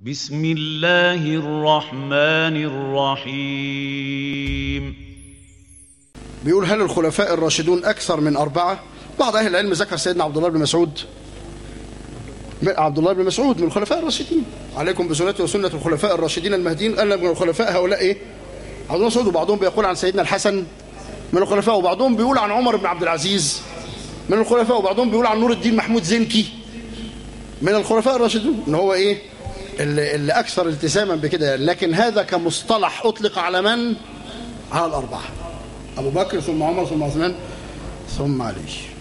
بسم الله الرحمن الرحيم بيقول هل الخلفاء الراشدون أكثر من أربعة بعض أهل العلم ذكر سيدنا عبد الله بن مسعود عبد الله بن مسعود من الخلفاء الراشدين عليكم بسنتي وسنة الخلفاء الراشدين المهديين قال من الخلفاء هؤلاء إيه عبد الله بن مسعود وبعضهم بيقول عن سيدنا الحسن من الخلفاء وبعضهم بيقول عن عمر بن عبد العزيز من الخلفاء وبعضهم بيقول عن نور الدين محمود زنكي من الخلفاء الراشدون ان هو ايه اللي, اللي اكثر التزاما بكده لكن هذا كمصطلح اطلق على من على الاربعه ابو بكر ثم عمر ثم عثمان ثم علي